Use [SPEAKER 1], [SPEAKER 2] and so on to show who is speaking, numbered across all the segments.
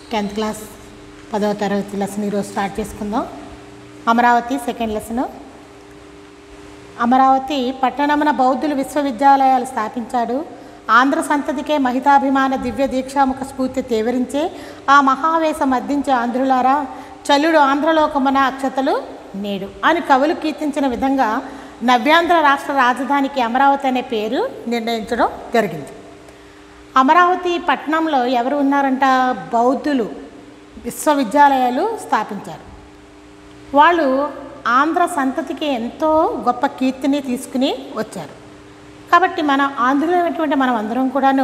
[SPEAKER 1] Tenth class పదవ తరగతి lesson ఈరోజు స్టార్ట్ చేసుకుందాం అమరావతి సెకండ్ లెసన్ అమరావతి పట్టణమున బౌద్ధులు విశ్వవిద్యాలయాలు స్థాపించాడు ఆంధ్ర సంతతికే మహితాభిమాన దివ్య దీక్షాముఖ స్ఫూర్తి తేవరించే ఆ మహావేశం మద్దించే ఆంధ్రులారా చల్లుడు ఆంధ్రలోకమున అక్షతలు నేడు అని కవులు కీర్తించిన విధంగా నవ్యాంధ్ర రాష్ట్ర రాజధానికి అమరావతి అనే పేరు నిర్ణయించడం జరిగింది అమరావతి పట్టణంలో ఎవరు ఉన్నారంట బౌద్ధులు విశ్వవిద్యాలయాలు స్థాపించారు వాళ్ళు ఆంధ్ర సంతతికి ఎంతో గొప్ప కీర్తిని తీసుకుని వచ్చారు కాబట్టి మన ఆంధ్రులైనటువంటి మనం అందరం కూడాను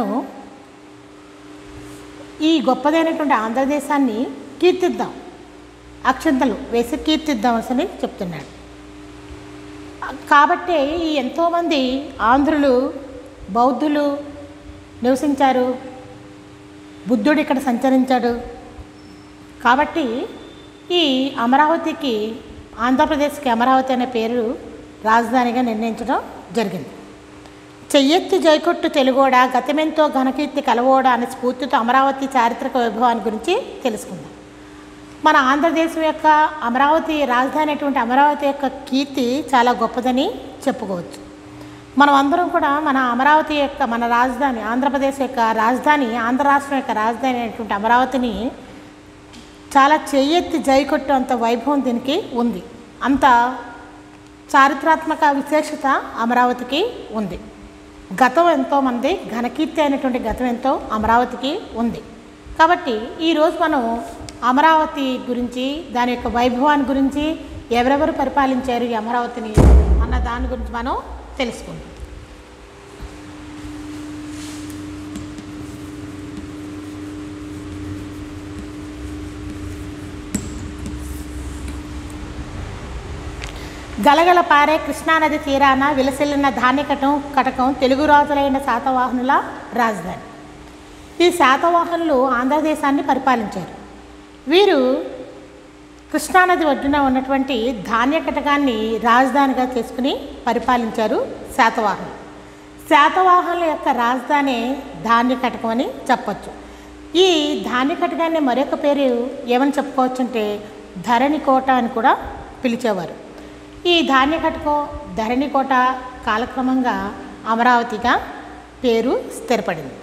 [SPEAKER 1] ఈ గొప్పదైనటువంటి ఆంధ్రదేశాన్ని కీర్తిద్దాం అక్షంతలు వేసి కీర్తిద్దాం అని చెప్తున్నాడు కాబట్టి ఈ ఎంతోమంది ఆంధ్రులు బౌద్ధులు నివసించారు బుద్ధుడు ఇక్కడ సంచరించాడు కాబట్టి ఈ అమరావతికి ఆంధ్రప్రదేశ్కి అమరావతి అనే పేరు రాజధానిగా నిర్ణయించడం జరిగింది చెయ్యెత్తి జైకొట్టు తెలుగోడ గతమెంతో ఘనకీర్తి కలవోడ అనే స్ఫూర్తితో అమరావతి చారిత్రక వైభవాన్ని గురించి తెలుసుకుందాం మన ఆంధ్రదేశం యొక్క అమరావతి రాజధాని అయినటువంటి అమరావతి యొక్క కీర్తి చాలా గొప్పదని చెప్పుకోవచ్చు మనం అందరం కూడా మన అమరావతి యొక్క మన రాజధాని ఆంధ్రప్రదేశ్ యొక్క రాజధాని ఆంధ్ర రాష్ట్రం యొక్క రాజధాని అయినటువంటి అమరావతిని చాలా చెయ్యెత్తి జైకొట్టు అంత వైభవం దీనికి ఉంది అంత చారిత్రాత్మక విశేషత అమరావతికి ఉంది గతం ఎంతో మంది ఘనకీర్తి అయినటువంటి గతం ఎంతో అమరావతికి ఉంది కాబట్టి ఈరోజు మనం అమరావతి గురించి దాని యొక్క వైభవాన్ని గురించి ఎవరెవరు పరిపాలించారు ఈ అమరావతిని అన్న దాని గురించి మనం తెలుసుకుందాం గలగల పారే కృష్ణానది తీరాన విలసిల్లిన ధాన్యకటం కటకం తెలుగు రాజులైన శాతవాహనుల రాజధాని ఈ శాతవాహనులు ఆంధ్రదేశాన్ని పరిపాలించారు వీరు కృష్ణానది ఒడ్డున ఉన్నటువంటి ధాన్య కటకాన్ని రాజధానిగా చేసుకుని పరిపాలించారు శాతవాహనులు శాతవాహనుల యొక్క రాజధాని ధాన్య కటకం అని చెప్పచ్చు ఈ ధాన్య కటకాన్ని మరొక పేరు ఏమని చెప్పుకోవచ్చు అంటే ధరణికోట అని కూడా పిలిచేవారు ఈ ధాన్య కటకం ధరణికోట కాలక్రమంగా అమరావతిగా పేరు స్థిరపడింది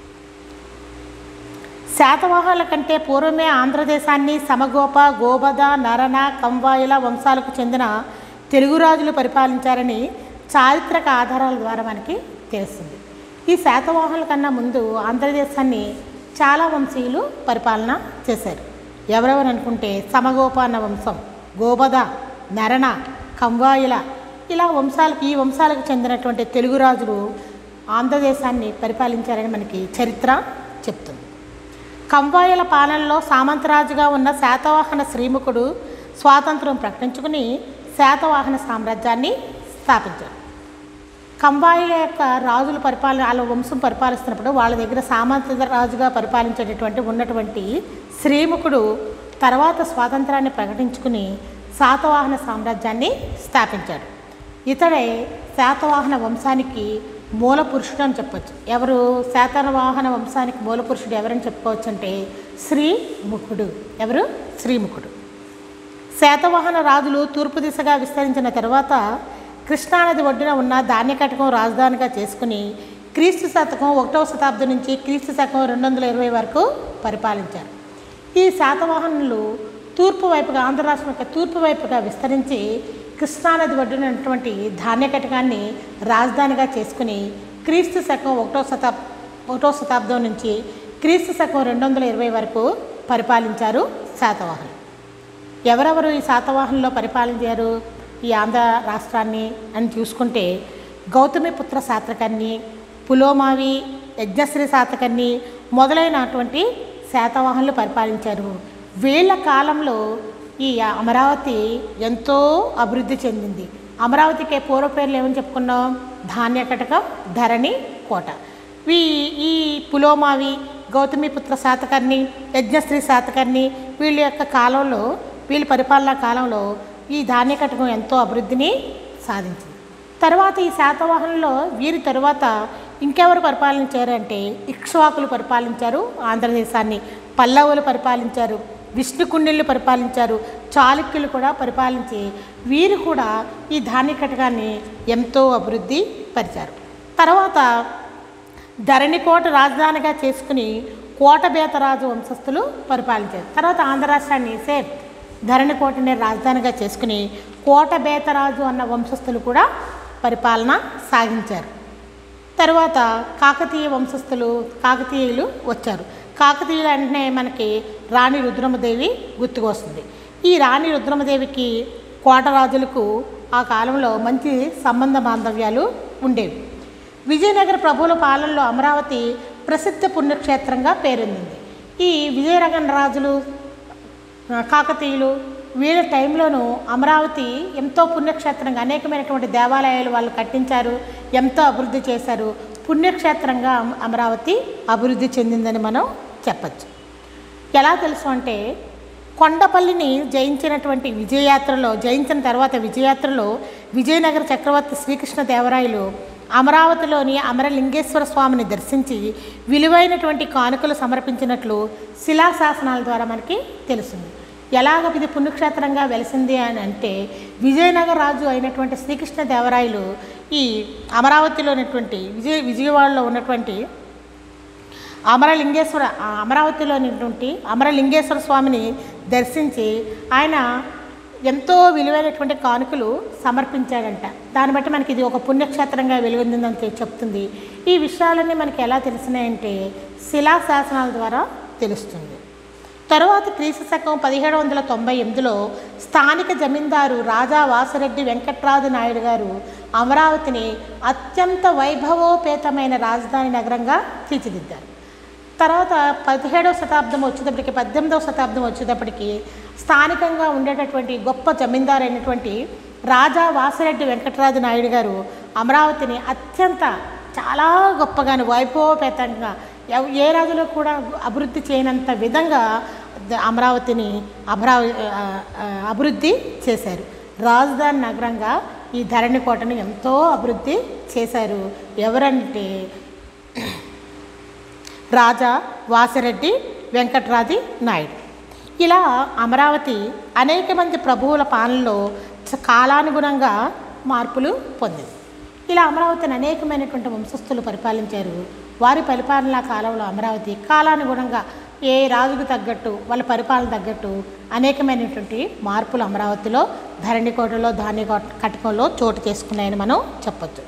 [SPEAKER 1] శాతవాహనుల కంటే పూర్వమే ఆంధ్రదేశాన్ని సమగోప గోబద నరన కంవాయుల వంశాలకు చెందిన తెలుగు రాజులు పరిపాలించారని చారిత్రక ఆధారాల ద్వారా మనకి తెలుస్తుంది ఈ శాతవాహనుల కన్నా ముందు ఆంధ్రదేశాన్ని చాలా వంశీయులు పరిపాలన చేశారు ఎవరెవరు అనుకుంటే సమగోప అన్న వంశం గోబద నరణ కంవాయుల ఇలా వంశాలకు ఈ వంశాలకు చెందినటువంటి తెలుగు రాజులు ఆంధ్రదేశాన్ని పరిపాలించారని మనకి చరిత్ర చెప్తుంది కంబాయుల పాలనలో సామంతరాజుగా ఉన్న శాతవాహన శ్రీముఖుడు స్వాతంత్రం ప్రకటించుకుని శాతవాహన సామ్రాజ్యాన్ని స్థాపించాడు కంబాయిల యొక్క రాజుల పరిపాలన వాళ్ళ వంశం పరిపాలిస్తున్నప్పుడు వాళ్ళ దగ్గర సామంత రాజుగా పరిపాలించేటటువంటి ఉన్నటువంటి శ్రీముఖుడు తర్వాత స్వాతంత్రాన్ని ప్రకటించుకుని శాతవాహన సామ్రాజ్యాన్ని స్థాపించాడు ఇతడే శాతవాహన వంశానికి మూల పురుషుడు అని చెప్పొచ్చు ఎవరు శాతవాహన వంశానికి మూల పురుషుడు ఎవరని చెప్పుకోవచ్చు అంటే శ్రీముఖుడు ఎవరు శ్రీముఖుడు శాతవాహన రాజులు తూర్పు దిశగా విస్తరించిన తర్వాత కృష్ణానది ఒడ్డున ఉన్న ధాన్యకటకం రాజధానిగా చేసుకుని క్రీస్తు శతకం ఒకటవ శతాబ్దం నుంచి క్రీస్తు శతకం రెండు వందల ఇరవై వరకు పరిపాలించారు ఈ శాతవాహనులు తూర్పు వైపుగా ఆంధ్ర రాష్ట్రం యొక్క తూర్పు వైపుగా విస్తరించి కృష్ణానది ఒడ్డున ఉన్నటువంటి ధాన్య కటకాన్ని రాజధానిగా చేసుకుని క్రీస్తు శకం ఒకటో శతాబ్ ఒకటో శతాబ్దం నుంచి క్రీస్తు శకం రెండు వందల ఇరవై వరకు పరిపాలించారు శాతవాహనులు ఎవరెవరు ఈ శాతవాహనంలో పరిపాలించారు ఈ ఆంధ్ర రాష్ట్రాన్ని అని చూసుకుంటే గౌతమిపుత్ర శాతకర్ణి పులోమావి యజ్ఞశ్రీ శాతకర్ణి మొదలైనటువంటి శాతవాహనులు పరిపాలించారు వీళ్ళ కాలంలో ఈ అమరావతి ఎంతో అభివృద్ధి చెందింది అమరావతికి పూర్వ పేర్లు ఏమని చెప్పుకున్నాం ధాన్యకటక ధరణి కోట ఈ ఈ పులోమావి గౌతమిపుత్ర శాతకర్ణి యజ్ఞశ్రీ శాతకర్ణి వీళ్ళ యొక్క కాలంలో వీళ్ళ పరిపాలనా కాలంలో ఈ ధాన్యకటకం ఎంతో అభివృద్ధిని సాధించింది తర్వాత ఈ శాతవాహనంలో వీరి తరువాత ఇంకెవరు పరిపాలించారు అంటే ఇక్ష్వాకులు పరిపాలించారు ఆంధ్రదేశాన్ని పల్లవులు పరిపాలించారు విష్ణుకుండిళ్ళు పరిపాలించారు చాళుక్యులు కూడా పరిపాలించి వీరు కూడా ఈ ధాన్య కటకాన్ని ఎంతో అభివృద్ధి పరిచారు తర్వాత ధరణికోట రాజధానిగా చేసుకుని కోటబేతరాజు వంశస్థులు పరిపాలించారు తర్వాత ఆంధ్ర రాష్ట్రాన్ని సేమ్ ధరణికోటనే రాజధానిగా చేసుకుని కోటబేతరాజు అన్న వంశస్థులు కూడా పరిపాలన సాగించారు తర్వాత కాకతీయ వంశస్థులు కాకతీయులు వచ్చారు కాకతీయులు అంటే మనకి రాణి రుద్రమదేవి గుర్తుకు వస్తుంది ఈ రాణి రుద్రమదేవికి కోటరాజులకు ఆ కాలంలో మంచి సంబంధ బాంధవ్యాలు ఉండేవి విజయనగర ప్రభువుల పాలనలో అమరావతి ప్రసిద్ధ పుణ్యక్షేత్రంగా పేరొందింది ఈ విజయనగర రాజులు ఆ, కాకతీయులు వీళ్ళ టైంలోనూ అమరావతి ఎంతో పుణ్యక్షేత్రంగా అనేకమైనటువంటి దేవాలయాలు వాళ్ళు కట్టించారు ఎంతో అభివృద్ధి చేశారు పుణ్యక్షేత్రంగా అమ- అమరావతి అభివృద్ధి చెందిందని మనం చెప్పచ్చు ఎలా తెలుసు అంటే కొండపల్లిని జయించినటువంటి విజయయాత్రలో జయించిన తర్వాత విజయయాత్రలో విజయనగర చక్రవర్తి శ్రీకృష్ణదేవరాయలు అమరావతిలోని అమరలింగేశ్వర స్వామిని దర్శించి విలువైనటువంటి కానుకలు సమర్పించినట్లు శిలాశాసనాల ద్వారా మనకి తెలుస్తుంది ఎలాగ ఇది పుణ్యక్షేత్రంగా వెలిసింది అని అంటే విజయనగర రాజు అయినటువంటి శ్రీకృష్ణదేవరాయలు ఈ అమరావతిలోనటువంటి విజయ విజయవాడలో ఉన్నటువంటి అమరలింగేశ్వర ఆ అమరావతిలోనిటువంటి అమరలింగేశ్వర స్వామిని దర్శించి ఆయన ఎంతో విలువైనటువంటి కానుకలు సమర్పించాడంట దాన్ని బట్టి మనకి ఇది ఒక పుణ్యక్షేత్రంగా వెలుగొందిందని తె- చెప్తుంది ఈ విషయాలన్నీ మనకి ఎలా తెలిసినాయంటే శిలాశాసనాల ద్వారా తెలుస్తుంది తరువాత క్రీస్తు శకం పదిహేడు వందల తొంభై ఎనిమిదిలో స్థానిక జమీందారు రాజా వాసిరెడ్డి వెంకట్రాజు నాయుడు గారు అమరావతిని అత్యంత వైభవోపేతమైన రాజధాని నగరంగా తీర్చిదిద్దారు తర్వాత పదిహేడవ శతాబ్దం వచ్చేటప్పటికి పద్దెనిమిదవ శతాబ్దం వచ్చేటప్పటికి స్థానికంగా ఉండేటటువంటి గొప్ప జమీందారు అయినటువంటి రాజా వాసిరెడ్డి వెంకటరాజు నాయుడు గారు అమరావతిని అత్యంత చాలా గొప్పగాను వైభవోపేతంగా ఎవ- ఏ రాజులో కూడా అభివృద్ధి చేయనంత విధంగా ద- అమరావతిని అమరావ ఆ, ఆ, అభివృద్ధి చేశారు రాజధాని నగరంగా ఈ ధరణి కోటను ఎంతో అభివృద్ధి చేశారు ఎవరంటే రాజా వాసిరెడ్డి వెంకట్రాజి నాయుడు ఇలా అమరావతి అనేక మంది ప్రభువుల పాలనలో చ- కాలానుగుణంగా మార్పులు పొందింది ఇలా అమరావతిని అనేకమైనటువంటి వంశస్థులు పరిపాలించారు వారి పరిపాలనా కాలంలో అమరావతి కాలానుగుణంగా ఏ రాజుకు తగ్గట్టు వాళ్ళ పరిపాలన తగ్గట్టు అనేకమైనటువంటి మార్పులు అమరావతిలో ధరణికోటలో ధాన్య కటకంలో చోటు చేసుకున్నాయని మనం చెప్పొచ్చు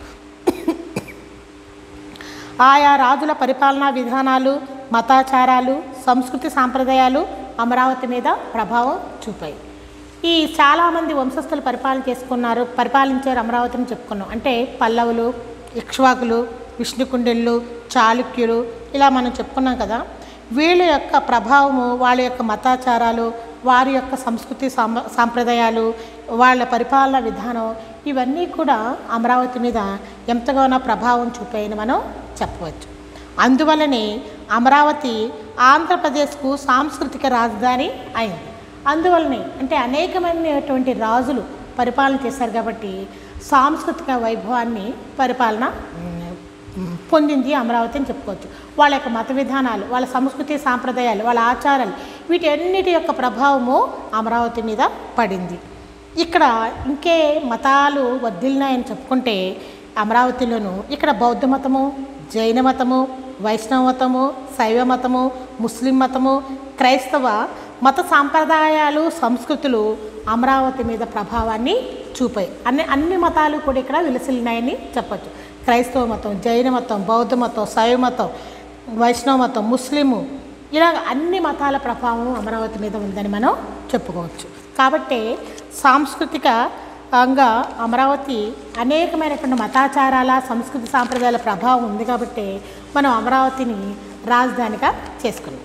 [SPEAKER 1] ఆయా రాజుల పరిపాలనా విధానాలు మతాచారాలు సంస్కృతి సాంప్రదాయాలు అమరావతి మీద ప్రభావం చూపాయి ఈ చాలామంది వంశస్థులు పరిపాలన చేసుకున్నారు పరిపాలించారు అమరావతిని చెప్పుకున్నాం అంటే పల్లవులు ఇక్ష్వాకులు విష్ణుకుండిళ్ళు చాళుక్యులు ఇలా మనం చెప్పుకున్నాం కదా వీళ్ళ యొక్క ప్రభావము వాళ్ళ యొక్క మతాచారాలు వారి యొక్క సంస్కృతి సాంప్ర- సాంప్రదాయాలు వాళ్ళ పరిపాలన విధానం ఇవన్నీ కూడా అమరావతి మీద ఎంతగానో ప్రభావం చూపాయని మనం చెప్పవచ్చు అందువల్లనే అమరావతి ఆంధ్రప్రదేశ్కు సాంస్కృతిక రాజధాని అయింది అందువల్లనే అంటే అనేకమైనటువంటి రాజులు పరిపాలన చేశారు కాబట్టి సాంస్కృతిక వైభవాన్ని పరిపాలన ఉమ్, పొందింది అమరావతి అని చెప్పుకోవచ్చు వాళ్ళ యొక్క మత విధానాలు వాళ్ళ సంస్కృతి సాంప్రదాయాలు వాళ్ళ ఆచారాలు వీటన్నిటి యొక్క ప్రభావము అమరావతి మీద పడింది ఇక్కడ ఇంకే మతాలు వదిలినాయని చెప్పుకుంటే అమరావతిలోను ఇక్కడ బౌద్ధ మతము జైన మతము వైష్ణవ మతము శైవ మతము ముస్లిం మతము క్రైస్తవ మత సాంప్రదాయాలు సంస్కృతులు అమరావతి మీద ప్రభావాన్ని చూపాయి అన్ని అన్ని మతాలు కూడా ఇక్కడ విలసిల్లినాయని చెప్పచ్చు క్రైస్తవ మతం జైన మతం బౌద్ధ మతం శైవ మతం వైష్ణవ మతం ముస్లిము ఇలా అన్ని మతాల ప్రభావం అమరావతి మీద ఉందని మనం చెప్పుకోవచ్చు కాబట్టి సాంస్కృతిక అంగా అమరావతి అనేకమైనటువంటి మతాచారాల సంస్కృతి సాంప్రదాయాల ప్రభావం ఉంది కాబట్టి మనం అమరావతిని రాజధానిగా చేసుకున్నాం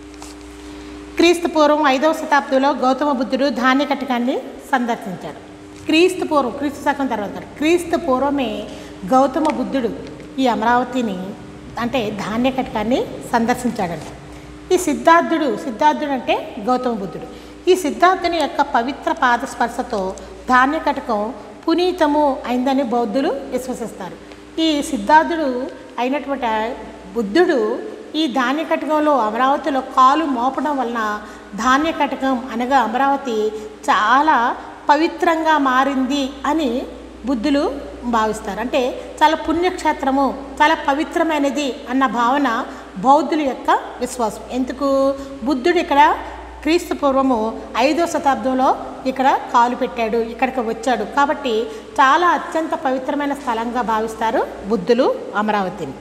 [SPEAKER 1] క్రీస్తు పూర్వం ఐదవ శతాబ్దంలో గౌతమ బుద్ధుడు ధాన్య కటకాన్ని సందర్శించాడు క్రీస్తు పూర్వం క్రీస్తు శకం తర్వాత కాదు. క్రీస్తు పూర్వమే గౌతమ బుద్ధుడు ఈ అమరావతిని అంటే ధాన్య కటకాన్ని సందర్శించాడంట ఈ సిద్ధార్థుడు సిద్ధార్థుడు అంటే గౌతమ బుద్ధుడు ఈ సిద్ధార్థుని యొక్క పవిత్ర పాద స్పర్శతో ధాన్య కటకం పునీతము అయిందని బౌద్ధులు విశ్వసిస్తారు ఈ సిద్ధార్థుడు అయినటువంటి బుద్ధుడు ఈ ధాన్య కటకంలో అమరావతిలో కాలు మోపడం వలన ధాన్య కటకం అనగా అమరావతి చాలా పవిత్రంగా మారింది అని బుద్ధులు భావిస్తారు అంటే చాలా పుణ్యక్షేత్రము చాలా పవిత్రమైనది అన్న భావన బౌద్ధుల యొక్క విశ్వాసం ఎందుకు బుద్ధుడు ఇక్కడ క్రీస్తు పూర్వము ఐదో శతాబ్దంలో ఇక్కడ కాలు పెట్టాడు ఇక్కడికి వచ్చాడు కాబట్టి చాలా అత్యంత పవిత్రమైన స్థలంగా భావిస్తారు బుద్ధులు అమరావతిని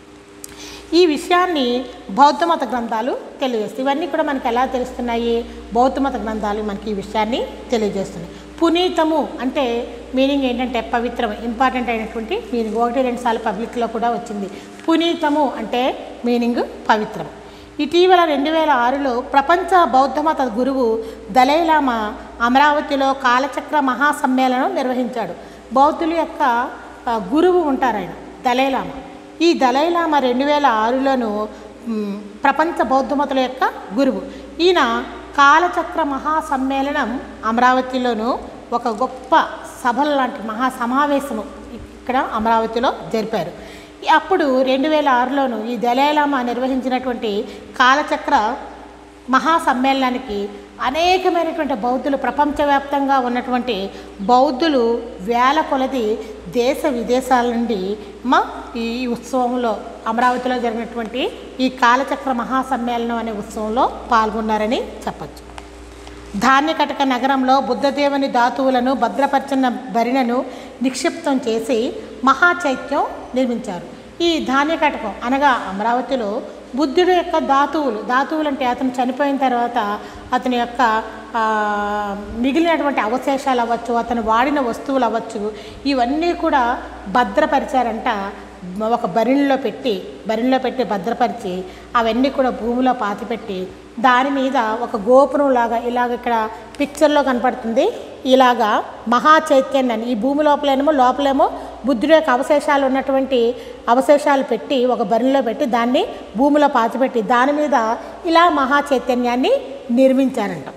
[SPEAKER 1] ఈ విషయాన్ని బౌద్ధ మత గ్రంథాలు తెలియజేస్తాయి ఇవన్నీ కూడా మనకి ఎలా తెలుస్తున్నాయి బౌద్ధ మత గ్రంథాలు మనకి ఈ విషయాన్ని తెలియజేస్తున్నాయి పునీతము అంటే మీనింగ్ ఏంటంటే పవిత్రం ఇంపార్టెంట్ అయినటువంటి మీనింగ్ ఒకటి రెండు సార్లు పబ్లిక్లో కూడా వచ్చింది పునీతము అంటే మీనింగ్ పవిత్రం ఇటీవల రెండు వేల ఆరులో ప్రపంచ బౌద్ధ మత గురువు దలైలామా అమరావతిలో కాలచక్ర మహాసమ్మేళనం నిర్వహించాడు బౌద్ధుల యొక్క ఆ, గురువు ఉంటారు ఆయన దలైలామా ఈ దలైలామా రెండు వేల ఆరులోను మ్, ప్రపంచ బౌద్ధ మతుల యొక్క గురువు ఈయన కాలచక్ర మహాసమ్మేళనం అమరావతిలోను ఒక గొప్ప సభల లాంటి మహా సమావేశము ఇక్కడ అమరావతిలో జరిపారు ఈ అప్పుడు రెండు వేల ఆరులోను ఈ దలైలామా నిర్వహించినటువంటి కాలచక్ర మహాసమ్మేళనానికి అనేకమైనటువంటి బౌద్ధులు ప్రపంచవ్యాప్తంగా ఉన్నటువంటి బౌద్ధులు వేల కొలది దేశ విదేశాల నుండి మా ఈ ఉత్సవంలో అమరావతిలో జరిగినటువంటి ఈ కాలచక్ర మహాసమ్మేళనం అనే ఉత్సవంలో పాల్గొన్నారని చెప్పచ్చు ధాన్యకటక నగరంలో బుద్ధదేవుని ధాతువులను భద్రపరిచిన భరిణను నిక్షిప్తం చేసి మహాచైత్యం నిర్మించారు ఈ ధాన్యకటకం అనగా అమరావతిలో బుద్ధుడు యొక్క ధాతువులు ధాతువులు అంటే అతను చనిపోయిన తర్వాత అతని యొక్క ఆ, మిగిలినటువంటి అవశేషాలు అవ్వచ్చు అతను వాడిన వస్తువులు అవ్వచ్చు ఇవన్నీ కూడా భద్రపరిచారంట ఒక బరిణిలో పెట్టి బరిణిలో పెట్టి భద్రపరిచి అవన్నీ కూడా భూమిలో పాతిపెట్టి దాని మీద ఒక గోపురం లాగా ఇలాగ ఇక్కడ పిక్చర్లో కనపడుతుంది ఇలాగా మహా చైతన్యాన్ని ఈ భూమి లోపలేమో లోపలేమో బుద్ధుడి యొక్క అవశేషాలు ఉన్నటువంటి అవశేషాలు పెట్టి ఒక బరిలో పెట్టి దాన్ని భూమిలో పాతిపెట్టి దాని మీద ఇలా మహా చైతన్యాన్ని నిర్మించారంట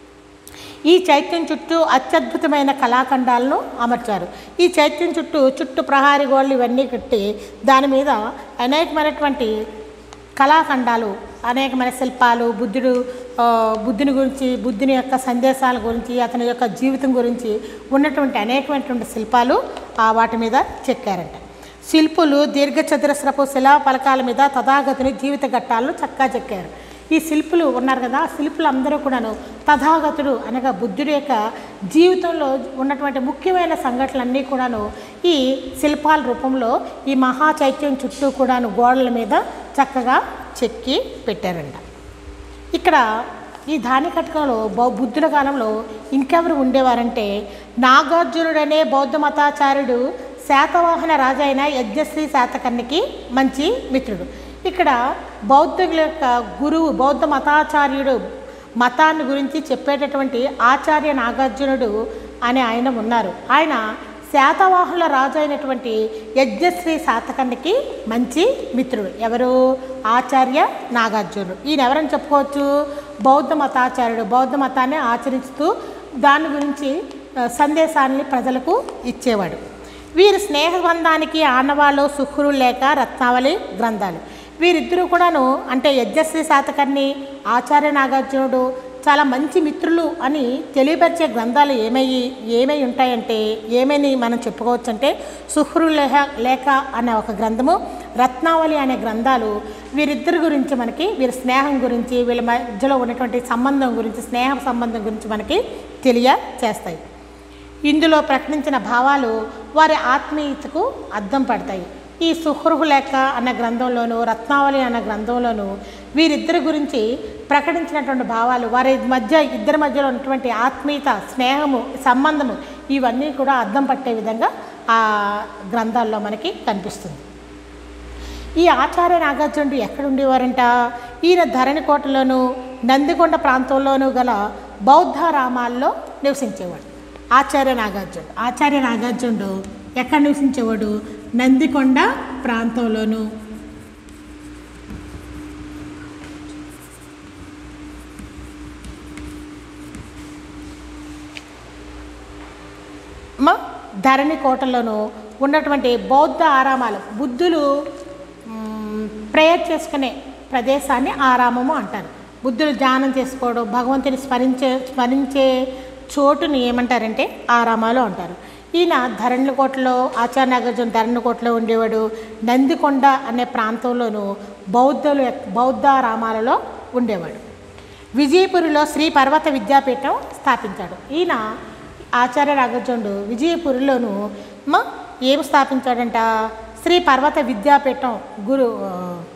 [SPEAKER 1] ఈ చైత్యం చుట్టూ అత్యద్భుతమైన కళాఖండాలను అమర్చారు ఈ చైత్యం చుట్టూ చుట్టూ ప్రహారీ గోడలు ఇవన్నీ కట్టి దాని మీద అనేకమైనటువంటి కళాఖండాలు అనేకమైన శిల్పాలు బుద్ధుడు ఆ, బుద్ధుని గురించి బుద్ధుని యొక్క సందేశాల గురించి అతని యొక్క జీవితం గురించి ఉన్నటువంటి అనేకమైనటువంటి శిల్పాలు ఆ వాటి మీద చెక్కారంట శిల్పులు దీర్ఘచతురస్రపు శిలా పలకాల మీద తథాగతుని జీవిత ఘట్టాలను చక్కా చెక్కారు ఈ శిల్పులు ఉన్నారు కదా ఆ శిల్పులు అందరూ కూడాను తథాగతుడు అనగా బుద్ధుడి యొక్క జీవితంలో ఉన్నటువంటి ముఖ్యమైన సంఘటనలన్నీ కూడాను ఈ శిల్పాల రూపంలో ఈ మహా చైత్యం చుట్టూ కూడాను గోడల మీద చక్కగా చెక్కి పెట్టారంట ఇక్కడ ఈ ధాన్యకటకంలో బౌ బుద్ధుల కాలంలో ఇంకెవరు ఉండేవారంటే నాగార్జునుడనే బౌద్ధ మతాచార్యుడు శాతవాహన రాజు అయిన యజ్ఞశ్రీ శాతకర్ణికి మంచి మిత్రుడు ఇక్కడ బౌద్ధుల యొక్క గురువు బౌద్ధ మతాచార్యుడు మతాన్ని గురించి చెప్పేటటువంటి ఆచార్య నాగార్జునుడు అనే ఆయన ఉన్నారు ఆయన శాతవాహనుల రాజు అయినటువంటి యజ్ఞశ్రీ శాతకర్ణికి మంచి మిత్రుడు ఎవరు ఆచార్య నాగార్జునుడు ఈయన ఎవరని చెప్పుకోవచ్చు బౌద్ధ మతాచార్యుడు బౌద్ధ మతాన్ని ఆచరిస్తూ దాని గురించి ఆ, సందేశాన్ని ప్రజలకు ఇచ్చేవాడు వీరి స్నేహబంధానికి ఆనవాళ్ళు సుహురు లేక రత్నావళి గ్రంథాలు వీరిద్దరూ కూడాను అంటే యజ్ఞశ్రీ శాతకర్ణి ఆచార్య నాగార్జునుడు చాలా మంచి మిత్రులు అని తెలియపరిచే గ్రంథాలు ఏమయ్యి ఏమై ఉంటాయంటే ఏమని మనం చెప్పుకోవచ్చు అంటే సుహ్రు లేహ లేఖ అనే ఒక గ్రంథము రత్నావళి అనే గ్రంథాలు వీరిద్దరి గురించి మనకి వీరి స్నేహం గురించి వీళ్ళ మధ్యలో ఉన్నటువంటి సంబంధం గురించి స్నేహ సంబంధం గురించి మనకి తెలియచేస్తాయి ఇందులో ప్రకటించిన భావాలు వారి ఆత్మీయతకు అద్దం పడతాయి ఈ సుహృహు లేఖ అన్న గ్రంథంలోను రత్నావళి అన్న గ్రంథంలోను వీరిద్దరి గురించి ప్రకటించినటువంటి భావాలు వారి మధ్య ఇద్దరి మధ్యలో ఉన్నటువంటి ఆత్మీయత స్నేహము సంబంధము ఇవన్నీ కూడా అద్దం పట్టే విధంగా ఆ గ్రంథాల్లో మనకి కనిపిస్తుంది ఈ ఆచార్య నాగార్జునుడు ఎక్కడ ఉండేవారంట ఈయన ధరణికోటలోను నందికొండ ప్రాంతంలోనూ గల బౌద్ధారామాల్లో నివసించేవాడు ఆచార్య నాగార్జునుడు ఆచార్య నాగార్జునుడు ఎక్కడ నివసించేవాడు నందికొండ ప్రాంతంలోను మ ధరణి కోటలోను ఉన్నటువంటి బౌద్ధ ఆరామాలు బుద్ధులు ప్రేయర్ చేసుకునే ప్రదేశాన్ని ఆరామము అంటారు బుద్ధుడు ధ్యానం చేసుకోవడం భగవంతుని స్మరించే స్మరించే చోటుని ఏమంటారంటే ఆరామాలు అంటారు ఈయన ధరణికోటలో ఆచార్యనాగార్జున ధరణికోటలో ఉండేవాడు నందికొండ అనే ప్రాంతంలోనూ బౌద్ధులు బౌద్ధారామాలలో ఉండేవాడు విజయపురిలో శ్రీ పర్వత విద్యాపీఠం స్థాపించాడు ఈయన ఆచార్య నాగార్జునుడు విజయపురిలోను మ ఏం స్థాపించాడంట శ్రీ పర్వత విద్యాపీఠం గురు ఆ,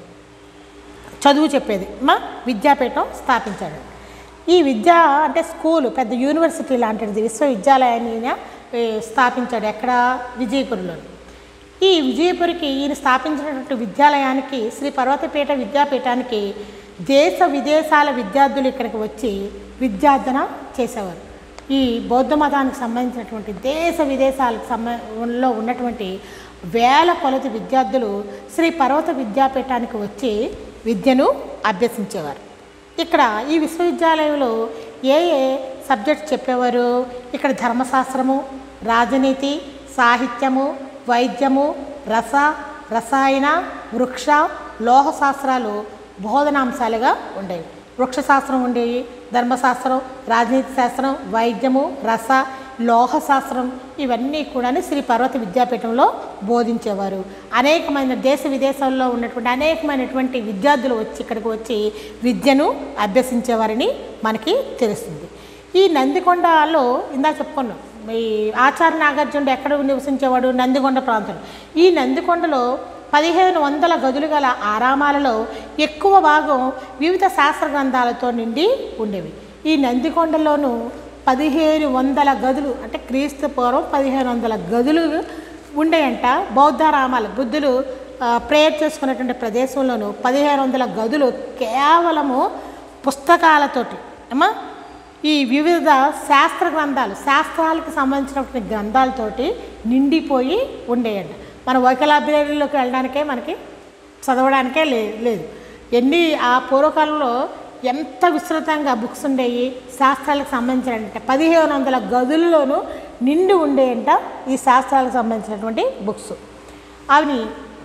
[SPEAKER 1] చదువు చెప్పేది మా విద్యాపీఠం స్థాపించాడు ఈ విద్య అంటే స్కూల్ పెద్ద యూనివర్సిటీ లాంటిది విశ్వవిద్యాలయాన్ని ఈయన, ఏ, స్థాపించాడు ఎక్కడ విజయపురిలో ఈ విజయపురికి ఈయన స్థాపించినటువంటి విద్యాలయానికి శ్రీ పర్వతపీఠ విద్యాపీఠానికి దేశ విదేశాల విద్యార్థులు ఇక్కడికి వచ్చి విద్యార్థన చేసేవారు ఈ బౌద్ధ మతానికి సంబంధించినటువంటి దేశ విదేశాలకు సంబంధంలో ఉన్నటువంటి వేల కొలది విద్యార్థులు శ్రీ పర్వత విద్యాపీఠానికి వచ్చి విద్యను అభ్యసించేవారు ఇక్కడ ఈ విశ్వవిద్యాలయంలో ఏ ఏ సబ్జెక్ట్స్ చెప్పేవారు ఇక్కడ ధర్మశాస్త్రము రాజనీతి సాహిత్యము వైద్యము రస రసాయన వృక్ష లోహ శాస్త్రాలు బోధనాంశాలుగా ఉండేవి వృక్షశాస్త్రం ఉండేవి ధర్మశాస్త్రం రాజనీతి శాస్త్రం వైద్యము రస లోహ శాస్త్రం ఇవన్నీ కూడా శ్రీ పర్వత విద్యాపీఠంలో బోధించేవారు అనేకమైన దేశ విదేశాల్లో ఉన్నటువంటి అనేకమైనటువంటి విద్యార్థులు వచ్చి ఇక్కడికి వచ్చి విద్యను అభ్యసించేవారని మనకి తెలుస్తుంది ఈ నందికొండలో ఇందా చెప్పుకున్నాం ఈ ఆచార్య నాగార్జునుడు ఎక్కడ నివసించేవాడు నందికొండ ప్రాంతం ఈ నందికొండలో పదిహేను వందల గదులు గల ఆరామాలలో ఎక్కువ భాగం వివిధ శాస్త్ర గ్రంథాలతో నిండి ఉండేవి ఈ నందికొండలోను పదిహేను వందల గదులు అంటే క్రీస్తు పూర్వం పదిహేను వందల గదులు ఉండేయంట బౌద్ధారామాలు బుద్ధులు ఆ, ప్రేయర్ చేసుకున్నటువంటి ప్రదేశంలోను పదిహేను వందల గదులు కేవలము పుస్తకాలతోటి అమ్మా ఈ వివిధ శాస్త్ర గ్రంథాలు శాస్త్రాలకు సంబంధించినటువంటి గ్రంథాలతోటి నిండిపోయి ఉండేయండి మన వైకలాభ్యలోకి వెళ్ళడానికే మనకి చదవడానికే లే లేదు ఎన్ని ఆ పూర్వకాలంలో ఎంత విస్తృతంగా బుక్స్ ఉండేవి శాస్త్రాలకు సంబంధించినటువంటి పదిహేను వందల గదుల్లోనూ నిండి ఉండేయంట ఈ శాస్త్రాలకు సంబంధించినటువంటి బుక్స్ అవి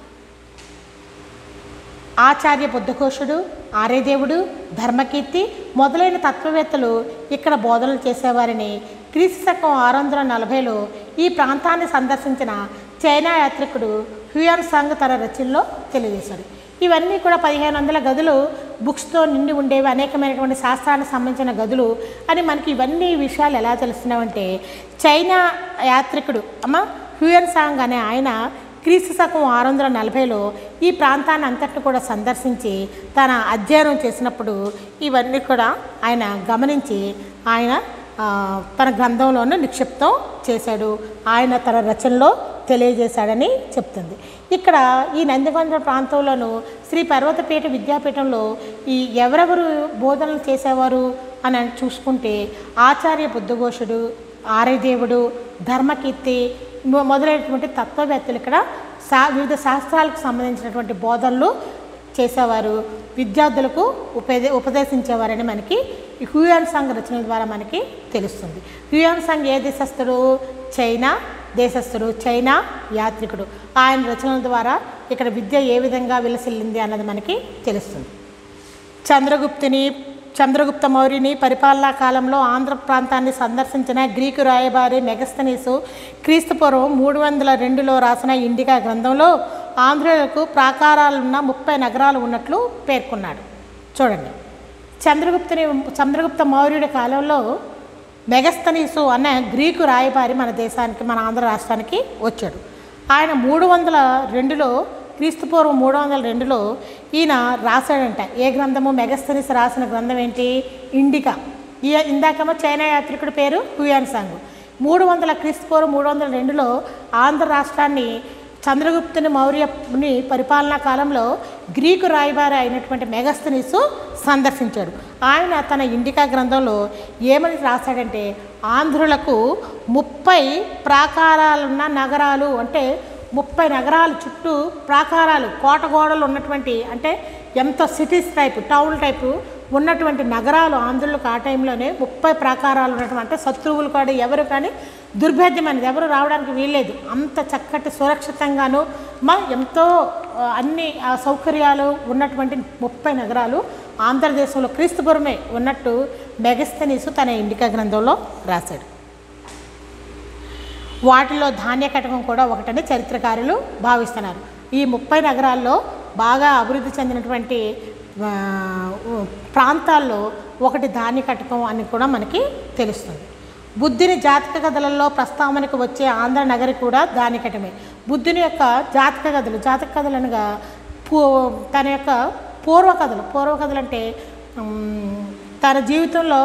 [SPEAKER 1] ఆచార్య బుద్ధఘోషుడు ఆర్యదేవుడు ధర్మకీర్తి మొదలైన తత్వవేత్తలు ఇక్కడ బోధనలు చేసేవారని క్రీస్తు శకం ఆరు వందల నలభైలో ఈ ప్రాంతాన్ని సందర్శించిన చైనా యాత్రికుడు హ్యూయన్ సాంగ్ తన రచనలో తెలియజేశాడు ఇవన్నీ కూడా పదిహేను వందల గదులు బుక్స్తో నిండి ఉండేవి అనేకమైనటువంటి శాస్త్రానికి సంబంధించిన గదులు అని మనకి ఇవన్నీ విషయాలు ఎలా తెలుస్తున్నాయంటే చైనా యాత్రికుడు అమ్మ హ్యూయన్ సాంగ్ అనే ఆయన క్రీస్తు శకం ఆరు వందల నలభైలో ఈ ప్రాంతాన్ని అంతటిని కూడా సందర్శించి తన అధ్యయనం చేసినప్పుడు ఇవన్నీ కూడా ఆయన గమనించి ఆయన ఆ, తన గ్రంథంలోనూ నిక్షిప్తం చేశాడు ఆయన తన రచనలో తెలియజేశాడని చెప్తుంది ఇక్కడ ఈ నందికొండ ప్రాంతంలోను శ్రీ పర్వతపీఠ విద్యాపీఠంలో ఈ ఎవరెవరు బోధనలు చేసేవారు అని అని చూసుకుంటే ఆచార్య బుద్ధఘోషుడు ఆర్యదేవుడు ధర్మకీర్తి మొ- మొదలైనటువంటి తత్వవేత్తలు ఇక్కడ శా వివిధ శాస్త్రాలకు సంబంధించినటువంటి బోధనలు చేసేవారు విద్యార్థులకు ఉపదే ఉపదేశించేవారని మనకి ఈ హ్యూయాన్ సాంగ్ రచనల ద్వారా మనకి తెలుస్తుంది హ్యూయాన్ సాంగ్ ఏ దేశస్థుడు చైనా దేశస్థుడు చైనా యాత్రికుడు ఆయన రచనల ద్వారా ఇక్కడ విద్య ఏ విధంగా విలసిల్లింది అన్నది మనకి తెలుస్తుంది చంద్రగుప్తుని చంద్రగుప్త మౌర్యుని పరిపాలనా కాలంలో ఆంధ్ర ప్రాంతాన్ని సందర్శించిన గ్రీకు రాయబారి మెగస్తనీసు క్రీస్తుపూర్వం మూడు వందల రెండులో రాసిన ఇండికా గ్రంథంలో ఆంధ్రులకు ప్రాకారాలున్న ముప్పై నగరాలు ఉన్నట్లు పేర్కొన్నాడు చూడండి చంద్రగుప్తుని చంద్రగుప్త మౌర్యుడి కాలంలో మెగస్తనీసు అనే గ్రీకు రాయబారి మన దేశానికి మన ఆంధ్ర రాష్ట్రానికి వచ్చాడు ఆయన మూడు వందల రెండులో క్రీస్తుపూర్వం మూడు వందల రెండులో ఈయన రాశాడంట ఏ గ్రంథము మెగస్తనీస్ రాసిన గ్రంథం ఏంటి ఇండికా ఈ ఇందాకేమో చైనా యాత్రికుడి పేరు హుయాన్ సాంగ్ మూడు వందల క్రీస్తుపూర్వం మూడు వందల రెండులో ఆంధ్ర రాష్ట్రాన్ని చంద్రగుప్తుని మౌర్యని పరిపాలనా కాలంలో గ్రీకు రాయబారి అయినటువంటి మెగస్తనీసు సందర్శించాడు ఆయన తన ఇండికా గ్రంథంలో ఏమని రాశాడంటే ఆంధ్రులకు ముప్పై ప్రాకారాలున్న నగరాలు అంటే ముప్పై నగరాలు చుట్టూ ప్రాకారాలు కోట గోడలు ఉన్నటువంటి అంటే ఎంత సిటీస్ టైపు టౌన్ టైపు ఉన్నటువంటి నగరాలు ఆంధ్రులకు ఆ టైంలోనే ముప్పై ప్రాకారాలు ఉన్నటువంటి అంటే శత్రువులు కూడా ఎవరు కానీ దుర్భేద్యమైనది ఎవరు రావడానికి వీల్లేదు అంత చక్కటి సురక్షితంగాను మా ఎంతో ఆ, అన్ని ఆ, సౌకర్యాలు ఉన్నటువంటి ముప్పై నగరాలు ఆంధ్రదేశంలో క్రీస్తుపురమే ఉన్నట్టు మెగస్తనీసు తన ఇండికా గ్రంథంలో రాశాడు వాటిలో ధాన్య కటకం కూడా ఒకటని చరిత్రకారులు భావిస్తున్నారు ఈ ముప్పై నగరాల్లో బాగా అభివృద్ధి చెందినటువంటి ఆ, ప్రాంతాల్లో ఒకటి ధాన్య కటకం అని కూడా మనకి తెలుస్తుంది బుద్ధిని జాతక కథలలో ప్రస్తావనకు వచ్చే ఆంధ్ర నగరి కూడా ధాన్యకటమే బుద్ధుని యొక్క జాతక కథలు జాతక కథలు అనగా పూ తన యొక్క పూర్వ కథలు పూర్వ కథలు అంటే ఉమ్, తన జీవితంలో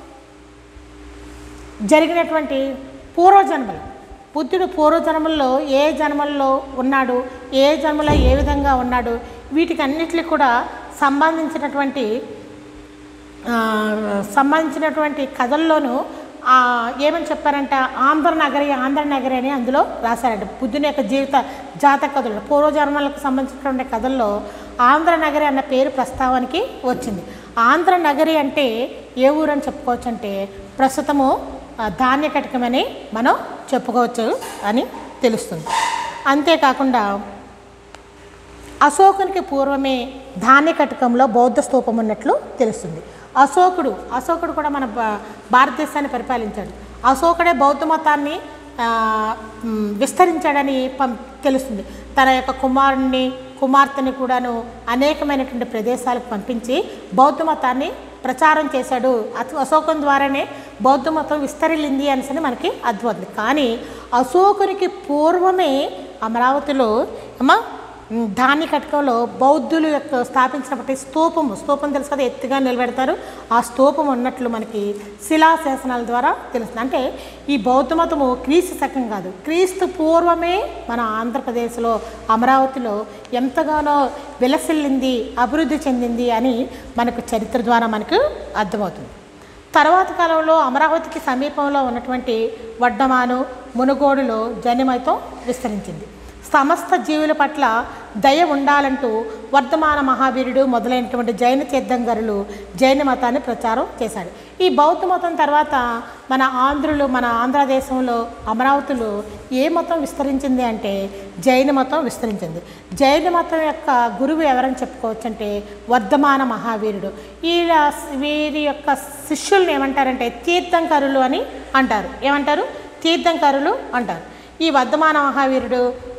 [SPEAKER 1] జరిగినటువంటి పూర్వజన్మలు బుద్ధుడు పూర్వజన్మల్లో ఏ జన్మల్లో ఉన్నాడు ఏ జన్మలో ఏ విధంగా ఉన్నాడు వీటికి అన్నిటికీ కూడా సంబంధించినటువంటి ఆ, సంబంధించినటువంటి కథల్లోనూ ఆ, ఏమని చెప్పారంట ఆంధ్ర నగరి ఆంధ్ర నగరి అని అందులో రాశారంట బుద్ధుని యొక్క జీవిత జాతక కథలు పూర్వజన్మలకు సంబంధించినటువంటి కథల్లో ఆంధ్ర నగరి అన్న పేరు ప్రస్తావానికి వచ్చింది ఆంధ్ర నగరి అంటే ఏ ఊరు అని చెప్పుకోవచ్చు అంటే ప్రస్తుతము ఆ, ధాన్య కటకమని మనం చెప్పుకోవచ్చు అని తెలుస్తుంది అంతేకాకుండా అశోకునికి పూర్వమే ధాన్య కటకంలో బౌద్ధ స్తూపం ఉన్నట్లు తెలుస్తుంది అశోకుడు అశోకుడు కూడా మన భా- భారతదేశాన్ని పరిపాలించాడు అశోకుడే బౌద్ధ మతాన్ని ఆ, మ్, విస్తరించాడని పం తెలుస్తుంది తన యొక్క కుమారుణ్ణి కుమార్తెని కూడాను అనేకమైనటువంటి ప్రదేశాలకు పంపించి బౌద్ధ మతాన్ని ప్రచారం చేశాడు అత అశోకం ద్వారానే బౌద్ధ మతం విస్తరిల్లింది అనేసి మనకి అర్థమవుతుంది కానీ అశోకునికి పూర్వమే అమరావతిలో అమ్మ ఉమ్, ధాన్య కటకంలో బౌద్ధులు యొక్క స్థాపించినప్పటి స్తూపము స్తూపం తెలుసు కదా ఎత్తుగా నిలబెడతారు ఆ స్తూపం ఉన్నట్లు మనకి శిలాశాసనాల ద్వారా తెలుస్తుంది అంటే ఈ బౌద్ధ మతము క్రీస్తు శకం కాదు క్రీస్తు పూర్వమే మన ఆంధ్రప్రదేశ్లో అమరావతిలో ఎంతగానో విలసిల్లింది అభివృద్ధి చెందింది అని మనకు చరిత్ర ద్వారా మనకు అర్థమవుతుంది తర్వాత కాలంలో అమరావతికి సమీపంలో ఉన్నటువంటి వడ్డమాను మునుగోడులో జన్యమైతం విస్తరించింది సమస్త జీవుల పట్ల దయ ఉండాలంటూ వర్ధమాన మహావీరుడు మొదలైనటువంటి జైన తీర్థంకరులు జైన మతాన్ని ప్రచారం చేశాడు ఈ బౌద్ధ మతం తర్వాత మన ఆంధ్రులు మన ఆంధ్రదేశంలో అమరావతిలో ఏ మతం విస్తరించింది అంటే జైన మతం విస్తరించింది జైన మతం యొక్క గురువు ఎవరని చెప్పుకోవచ్చు అంటే వర్ధమాన మహావీరుడు ఈ వీరి యొక్క శిష్యుల్ని ఏమంటారంటే తీర్థంకరులు అని అంటారు ఏమంటారు తీర్థంకరులు అంటారు ఈ వర్ధమాన మహావీరుడు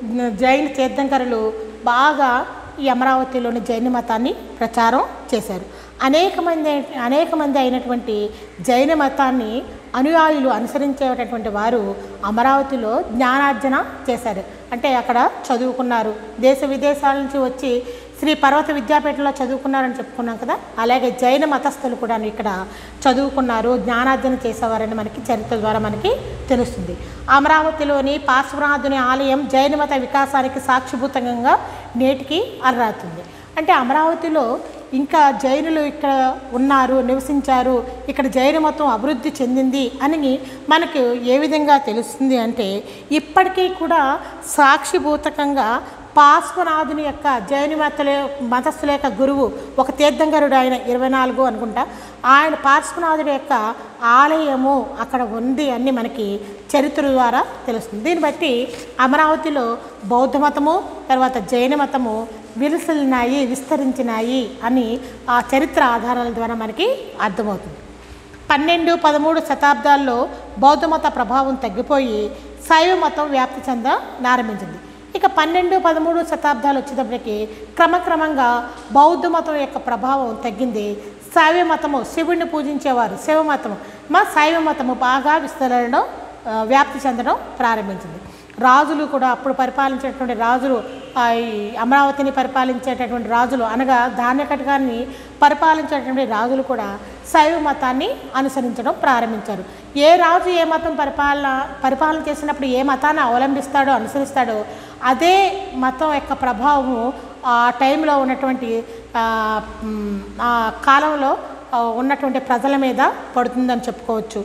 [SPEAKER 1] జైన తీర్థంకరులు బాగా ఈ అమరావతిలోని జైన మతాన్ని ప్రచారం చేశారు అనేక మంది అనేక మంది అయినటువంటి జైన మతాన్ని అనుయాయులు అనుసరించేటటువంటి వారు అమరావతిలో జ్ఞానార్జన చేశారు అంటే అక్కడ చదువుకున్నారు దేశ విదేశాల నుంచి వచ్చి శ్రీ పర్వత విద్యాపీఠంలో చదువుకున్నారని చెప్పుకున్నాం కదా అలాగే జైన మతస్థులు కూడా ఇక్కడ చదువుకున్నారు జ్ఞానార్జన చేసేవారని మనకి చరిత్ర ద్వారా మనకి తెలుస్తుంది అమరావతిలోని పార్శ్వనాథుని ఆలయం జైన మత వికాసానికి సాక్షిభూతంగా నేటికి అలరాతుంది అంటే అమరావతిలో ఇంకా జైనులు ఇక్కడ ఉన్నారు నివసించారు ఇక్కడ జైన మతం అభివృద్ధి చెందింది అని మనకు ఏ విధంగా తెలుస్తుంది అంటే ఇప్పటికీ కూడా సాక్షిభూతకంగా పార్శ్వనాథుని యొక్క జైన మతల మతస్థుల యొక్క గురువు ఒక తీర్థంకరుడు ఆయన ఇరవై నాలుగు అనుకుంటా ఆయన పార్శ్వనాథుడి యొక్క ఆలయము అక్కడ ఉంది అని మనకి చరిత్ర ద్వారా తెలుస్తుంది దీన్ని బట్టి అమరావతిలో బౌద్ధ మతము తర్వాత జైన మతము విలసిల్లినాయి విస్తరించినాయి అని ఆ చరిత్ర ఆధారాల ద్వారా మనకి అర్థమవుతుంది పన్నెండు పదమూడు శతాబ్దాల్లో బౌద్ధ మత ప్రభావం తగ్గిపోయి శైవ మతం వ్యాప్తి చెందనారంభించింది ఇక పన్నెండు పదమూడు శతాబ్దాలు వచ్చేటప్పటికి క్రమక్రమంగా బౌద్ధ మతం యొక్క ప్రభావం తగ్గింది శైవ మతము శివుడిని పూజించేవారు శివ మతము మా శైవ మతము బాగా విస్తరణలో ఆ, వ్యాప్తి చెందడం ప్రారంభించింది రాజులు కూడా అప్పుడు పరిపాలించేటటువంటి రాజులు ఆ, ఈ అమరావతిని పరిపాలించేటటువంటి రాజులు అనగా ధాన్య కటకాన్ని పరిపాలించేటటువంటి రాజులు కూడా శైవ మతాన్ని అనుసరించడం ప్రారంభించారు ఏ రాజు ఏ మతం పరిపాలన పరిపాలన చేసినప్పుడు ఏ మతాన్ని అవలంబిస్తాడో అనుసరిస్తాడో అదే మతం యొక్క ప్రభావము ఆ టైంలో ఉన్నటువంటి ఆ, మ్, ఆ కాలంలో ఆ, ఉన్నటువంటి ప్రజల మీద పడుతుందని చెప్పుకోవచ్చు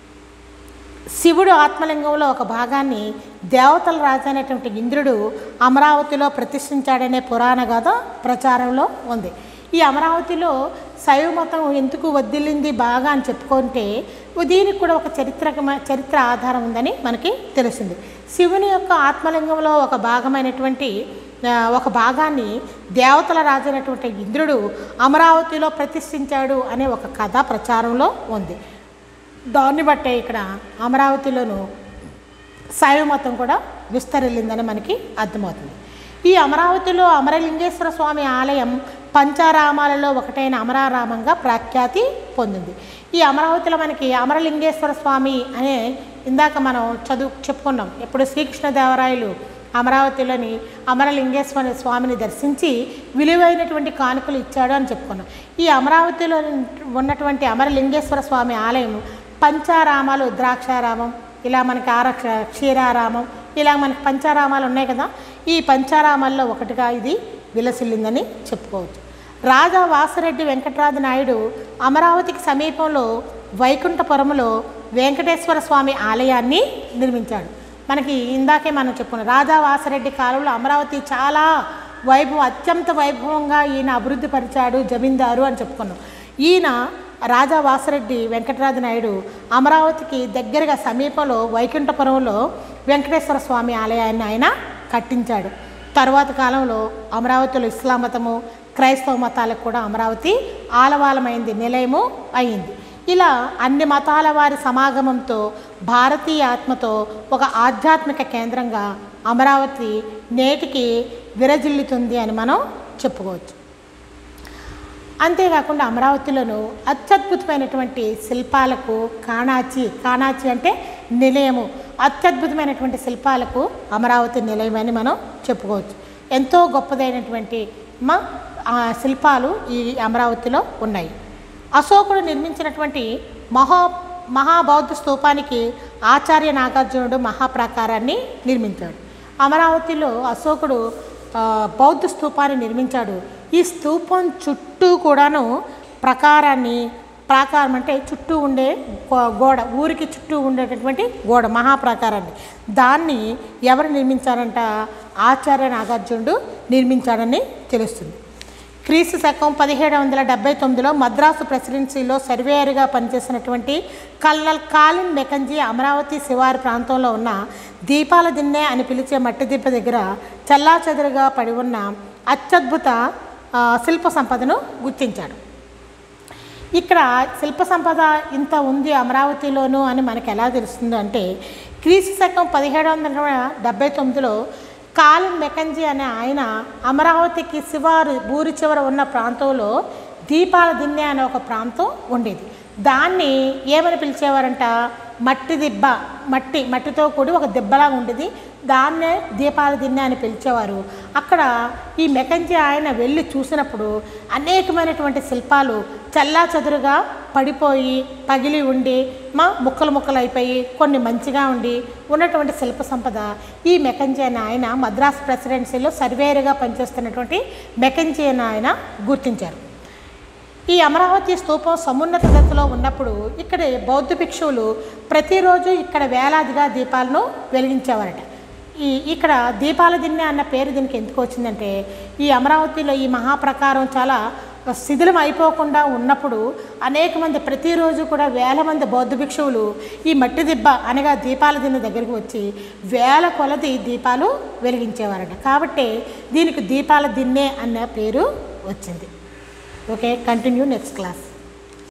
[SPEAKER 1] శివుడు ఆత్మలింగంలో ఒక భాగాన్ని దేవతల రాజు అయినటువంటి ఇంద్రుడు అమరావతిలో ప్రతిష్ఠించాడనే పురాణ గాథ ప్రచారంలో ఉంది ఈ అమరావతిలో శైవ మతం ఎందుకు వదిలింది బాగా అని చెప్పుకుంటే దీనికి కూడా ఒక చరిత్ర చరిత్ర ఆధారం ఉందని మనకి తెలిసింది శివుని యొక్క ఆత్మలింగంలో ఒక భాగమైనటువంటి ఆ, ఒక భాగాన్ని దేవతల రాజు అయినటువంటి ఇంద్రుడు అమరావతిలో ప్రతిష్ఠించాడు అనే ఒక కథ ప్రచారంలో ఉంది దాన్ని బట్టే ఇక్కడ అమరావతిలోను శైవ మతం కూడా విస్తరిల్లిందని మనకి అర్థమవుతుంది ఈ అమరావతిలో అమరలింగేశ్వర స్వామి ఆలయం పంచారామాలలో ఒకటైన అమరారామంగా ప్రఖ్యాతి పొందింది ఈ అమరావతిలో మనకి అమరలింగేశ్వర స్వామి అనే ఇందాక మనం చదువు చెప్పుకున్నాం ఎప్పుడు శ్రీకృష్ణదేవరాయలు అమరావతిలోని అమరలింగేశ్వర స్వామిని దర్శించి విలువైనటువంటి కానుకలు ఇచ్చాడు అని చెప్పుకున్నాం ఈ అమరావతిలో ఉన్నటువంటి అమరలింగేశ్వర స్వామి ఆలయం పంచారామాలు ద్రాక్షారామం ఇలా మనకి ఆరక్ష క్షీరారామం ఇలా మనకి పంచారామాలు ఉన్నాయి కదా ఈ పంచారామాల్లో ఒకటిగా ఇది విలసిల్లిందని చెప్పుకోవచ్చు రాజా వాసిరెడ్డి వెంకటరాజు నాయుడు అమరావతికి సమీపంలో వైకుంఠపురంలో వెంకటేశ్వర స్వామి ఆలయాన్ని నిర్మించాడు మనకి ఇందాకే మనం చెప్పుకున్నాం రాజా వాసిరెడ్డి కాలంలో అమరావతి చాలా వైభవం అత్యంత వైభవంగా ఈయన అభివృద్ధి పరిచాడు జమీందారు అని చెప్పుకున్నాం ఈయన రాజా వాసిరెడ్డి వెంకటరాజు నాయుడు అమరావతికి దగ్గరగా సమీపంలో వైకుంఠపురంలో వెంకటేశ్వర స్వామి ఆలయాన్ని ఆయన కట్టించాడు తరువాత కాలంలో అమరావతిలో ఇస్లాం మతము క్రైస్తవ మతాలకు కూడా అమరావతి ఆలవాలమైంది నిలయము అయింది ఇలా అన్ని మతాల వారి సమాగమంతో భారతీయ ఆత్మతో ఒక ఆధ్యాత్మిక కేంద్రంగా అమరావతి నేటికి విరజిల్లుతుంది అని మనం చెప్పుకోవచ్చు అంతేకాకుండా అమరావతిలోను అత్యద్భుతమైనటువంటి శిల్పాలకు కాణాచి కాణాచి అంటే నిలయము అత్యద్భుతమైనటువంటి శిల్పాలకు అమరావతి నిలయమని మనం చెప్పుకోవచ్చు ఎంతో గొప్పదైనటువంటి మా ఆ శిల్పాలు ఈ అమరావతిలో ఉన్నాయి అశోకుడు నిర్మించినటువంటి మహా మహాబౌద్ధ స్తూపానికి ఆచార్య నాగార్జునుడు మహాప్రాకారాన్ని నిర్మించాడు అమరావతిలో అశోకుడు ఆ, బౌద్ధ స్తూపాన్ని నిర్మించాడు ఈ స్తూపం చుట్టూ కూడాను ప్రకారాన్ని ప్రాకారం అంటే చుట్టూ ఉండే గో- గోడ ఊరికి చుట్టూ ఉండేటటువంటి గోడ మహాప్రాకారాన్ని దాన్ని ఎవరు నిర్మించారంట ఆచార్య నాగార్జునుడు నిర్మించాడని తెలుస్తుంది క్రీస్తు శకం పదిహేడు వందల డెబ్బై తొమ్మిదిలో మద్రాసు ప్రెసిడెన్సీలో సర్వేయర్గా పనిచేసినటువంటి కల్నల్ కాలిన్ మెకంజీ అమరావతి శివారు ప్రాంతంలో ఉన్న దీపాల దిన్నె అని పిలిచే మట్టి దీప దగ్గర చల్లాచెదురుగా పడి ఉన్న అత్యద్భుత ఆ, శిల్ప సంపదను గుర్తించాడు ఇక్కడ శిల్ప సంపద ఇంత ఉంది అమరావతిలోను అని మనకు ఎలా తెలుస్తుందో అంటే క్రీస్తు శకం పదిహేడు వందల డెబ్బై తొమ్మిదిలో కాలిన్ మెకంజీ అనే ఆయన అమరావతికి శివారు ఊరి చివర ఉన్న ప్రాంతంలో దీపాల దిన్నె అనే ఒక ప్రాంతం ఉండేది దాన్ని ఏమని పిలిచేవారంట మట్టి దిబ్బ మట్టి మట్టితో కూడి ఒక దిబ్బలాగా ఉండేది దాన్నే దీపాల దిన్నె అని పిలిచేవారు అక్కడ ఈ మెకంజీ ఆయన వెళ్ళి చూసినప్పుడు అనేకమైనటువంటి శిల్పాలు చల్లా చదురుగా పడిపోయి పగిలి ఉండి మా ముక్కలు ముక్కలు అయిపోయి కొన్ని మంచిగా ఉండి ఉన్నటువంటి శిల్ప సంపద ఈ మెకంజీ అని ఆయన మద్రాస్ ప్రెసిడెన్సీలో సర్వేయర్గా పనిచేస్తున్నటువంటి మెకంజీ అని ఆయన గుర్తించారు ఈ అమరావతి స్తూపం సమున్నత దశలో ఉన్నప్పుడు ఇక్కడ బౌద్ధ భిక్షువులు ప్రతిరోజు ఇక్కడ వేలాదిగా దీపాలను వెలిగించేవారట ఈ ఇక్కడ దీపాల దిన్నె అన్న పేరు దీనికి ఎందుకు వచ్చిందంటే ఈ అమరావతిలో ఈ మహాప్రకారం చాలా శిథిలం అయిపోకుండా ఉన్నప్పుడు అనేక మంది ప్రతిరోజు కూడా వేల మంది బౌద్ధ భిక్షువులు ఈ మట్టి దిబ్బ అనగా దీపాల దిన్నె దగ్గరికి వచ్చి వేల కొలది దీపాలు వెలిగించేవారట కాబట్టి దీనికి దీపాల దిన్నె అన్న పేరు వచ్చింది Okay, continue next class.